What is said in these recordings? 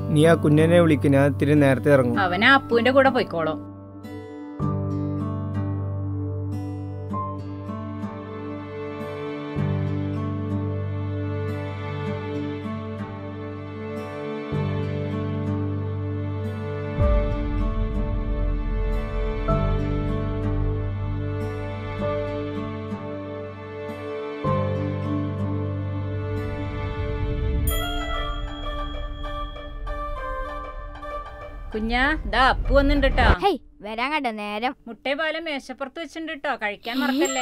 നീ ആ കുഞ്ഞനെ വിളിക്ക് ഞാൻ ഇത്തിരി നേരത്തെ ഇറങ്ങും അവൻ ആ അപ്പുവിന്റെ കൂടെ പോയിക്കോളും കുഞ്ഞാ ദാ അപ്പു വന്നിണ്ട് കേട്ടോ ഹേയ് വരാൻ കണ്ട നേരം മുട്ടേ പാലം മേശപ്പുറത്ത് വെച്ചിട്ടുണ്ട് കേട്ടോ കഴിക്കാൻ മറക്കല്ലേ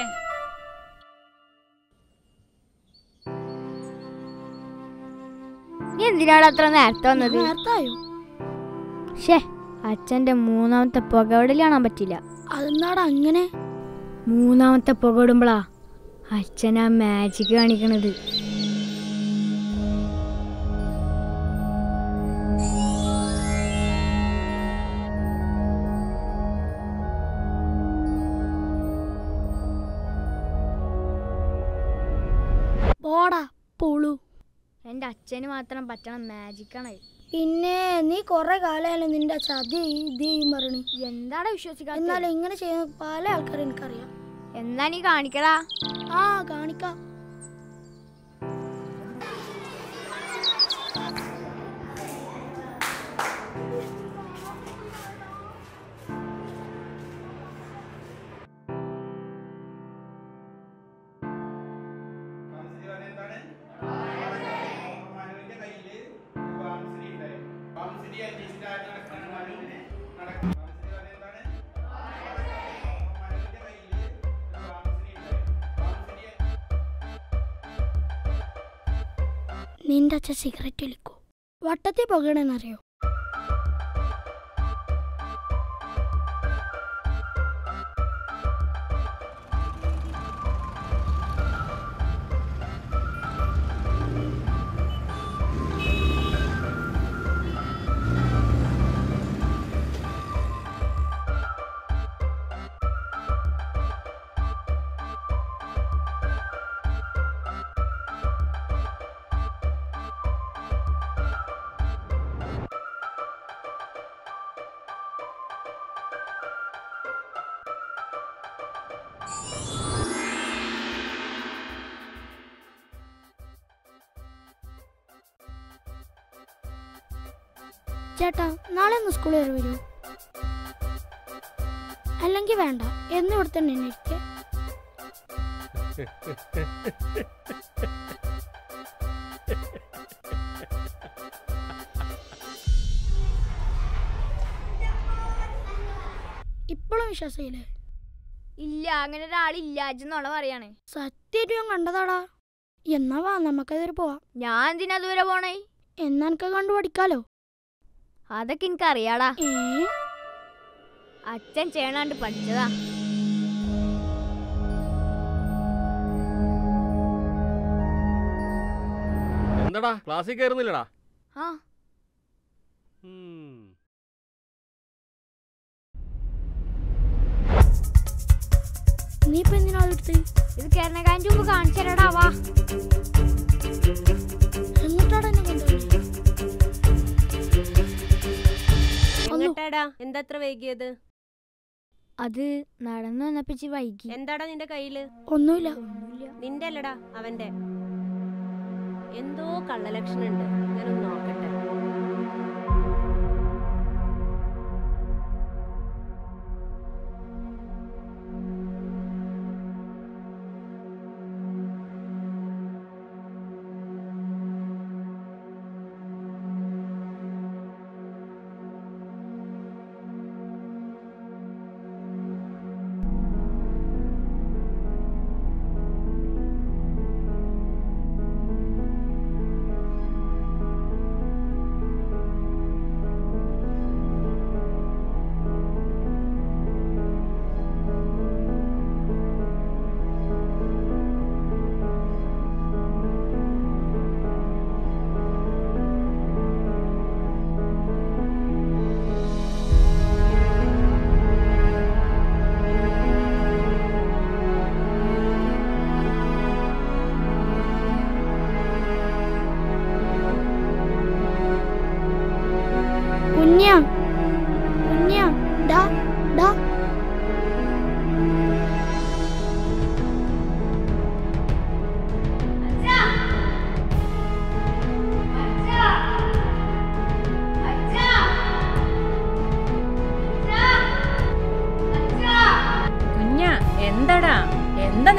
നീ എന്തിനാണ് അത്ര നേരത്തെ വന്നത് നേരത്തായോ ഷേ അച്ഛന്റെ മൂന്നാമത്തെ പുകവിടൽ കാണാൻ പറ്റില്ല അതെന്താടാ അങ്ങനെ മൂന്നാമത്തെ പുക ഇടുമ്പോളാ അച്ഛൻ ആ മാജിക് കാണിക്കണത് പോടാ പുളു എന്റെ അച്ഛന് മാത്രം പറ്റണ മാജിക്കാണ് പിന്നെ നീ കൊറേ കാലമായാലും നിന്റെ ചതി ഇത് ചെയ്യും പറയണി എന്താണ് വിശ്വസിക്കാത്ത എന്നാലും ഇങ്ങനെ ചെയ്യുന്ന പല ആൾക്കാരും എനിക്കറിയാം എന്താ നീ കാണിക്കടാ ആ കാണിക്കാം നിന്റെ അച്ഛൻ സിഗരറ്റ് വലിക്കോ വട്ടത്തിൽ പുകയണെന്നറിയോ ചേട്ടാ നാളെ ഒന്ന് സ്കൂളിൽ വരെ വരൂ അല്ലെങ്കിൽ വേണ്ട എന്ന് ഇവിടെ തന്നെ ഇരിക്കെ ഇപ്പോഴും വിശ്വാസമില്ലേ ഇല്ല അങ്ങനെ ഒരാളില്ല അജ്ജെന്നോളെ പറയാണ് സത്യമായിട്ട് ഞാൻ കണ്ടതാടാ എന്നാ വാ നമുക്കതൊരു പോവാം ഞാൻ എന്തിനാ ദൂരെ പോണേ എന്നാ എനിക്ക് കണ്ടു പഠിക്കാലോ അതൊക്കെ എനിക്കറിയാടാ ഏ അച്ഛൻ ചെയ്യണാണ്ട് പഠിച്ചതാ എന്താടാ ക്ലാസ്സിൽ കയറുന്നില്ലടാ ആ ഉം. നീ ഇപ്പൊ എന്തിനാ അതെടുത്ത് ഇത് കേരളക്കാരൻ്റെ മുമ്പ് കാണിച്ചു തരാടാ വാ എന്നിട്ടാടാ എന്നെ കൊണ്ടുപോയി എങ്ങട്ടാടാ എന്താ അത്ര വൈകിയത് അത് നടന്നു വന്നപ്പിച്ച് വൈകി എന്താടാ നിന്റെ കയ്യില് ഒന്നുമില്ല നിന്റെ അല്ലടാ അവന്റെ എന്തോ കള്ളലക്ഷണം ഉണ്ട് ഞാനൊന്ന് നോക്കട്ടെ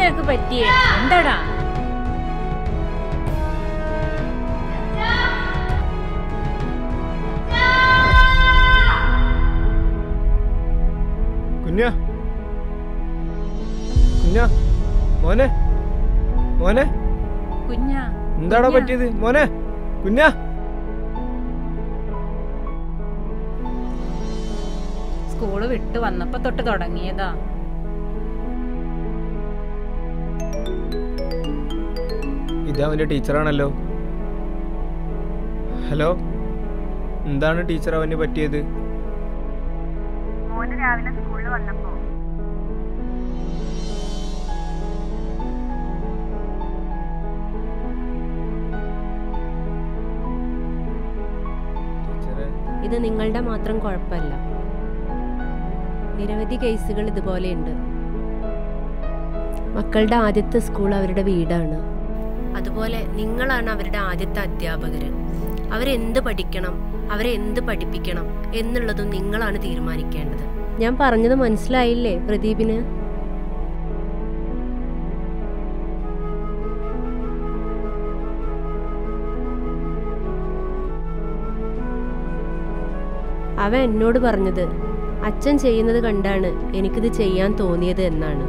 നിനക്ക് പറ്റിയേ എന്താടാ കുഞ്ഞ കുഞ്ഞ മോനെ മോനെ കുഞ്ഞാ എന്താടാ കുഞ്ഞാ. പറ്റിയത് മോനെ കുഞ്ഞ സ്കൂള് വിട്ട് വന്നപ്പോ തൊട്ട് തുടങ്ങിയതാ ഇത് അവന്റെ ടീച്ചറാണല്ലോ ഹലോ എന്താണ് ടീച്ചർ അവന് പറ്റിയത് മോന് രാവിലെ സ്കൂളിൽ വന്നപ്പോ ടീച്ചറെ ഇത് നിങ്ങളുടെ മാത്രം കുഴപ്പമല്ല നിരവധി കേസുകൾ ഇതുപോലെയുണ്ട് മക്കളുടെ ആദ്യത്തെ സ്കൂൾ അവരുടെ വീടാണ് അതുപോലെ നിങ്ങളാണ് അവരുടെ ആദ്യത്തെ അധ്യാപകർ അവരെന്ത് പഠിക്കണം അവരെ എന്ത് പഠിപ്പിക്കണം എന്നുള്ളതും നിങ്ങളാണ് തീരുമാനിക്കേണ്ടത് ഞാൻ പറഞ്ഞത് മനസ്സിലായില്ലേ പ്രദീപിന് അവൻ എന്നോട് പറഞ്ഞത് അച്ഛൻ ചെയ്യുന്നത് കണ്ടാണ് എനിക്കിത് ചെയ്യാൻ തോന്നിയത് എന്നാണ്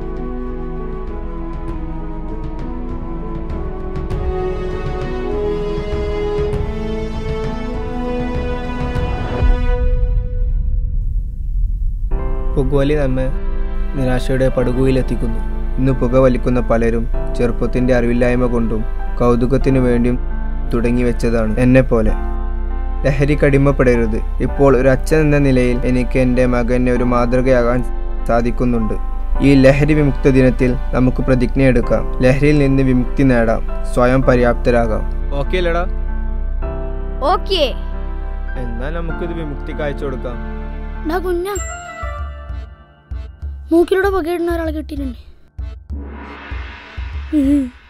പുകവലി നമ്മെ നിരാശയുടെ പടുകുയിലെത്തിക്കുന്നു ഇന്ന് പുക വലിക്കുന്ന പലരും ചെറുപ്പത്തിന്റെ അറിവില്ലായ്മ കൊണ്ടും കൗതുകത്തിനു വേണ്ടിയും തുടങ്ങി വെച്ചതാണ് എന്നെ പോലെ ലഹരിക്ക് അടിമപ്പെടരുത് ഇപ്പോൾ ഒരു അച്ഛൻ എന്ന നിലയിൽ എനിക്ക് എൻ്റെ മകനെ ഒരു മാതൃകയാകാൻ സാധിക്കുന്നുണ്ട് ഈ ലഹരി വിമുക്ത ദിനത്തിൽ നമുക്ക് പ്രതിജ്ഞയെടുക്കാം ലഹരിയിൽ നിന്ന് വിമുക്തി നേടാം സ്വയം പര്യാപ്തരാകാം ഓക്കെ അല്ലടാ ഓക്കേ എന്നാൽ നമുക്കിത് വിമുക്തി കാഴ്ച കൊടുക്കാം ഡാ കുഞ്ഞ മൂക്കിലൂടെ പുകയിടുന്ന ഒരാളെ കിട്ടിയിട്ടുണ്ട്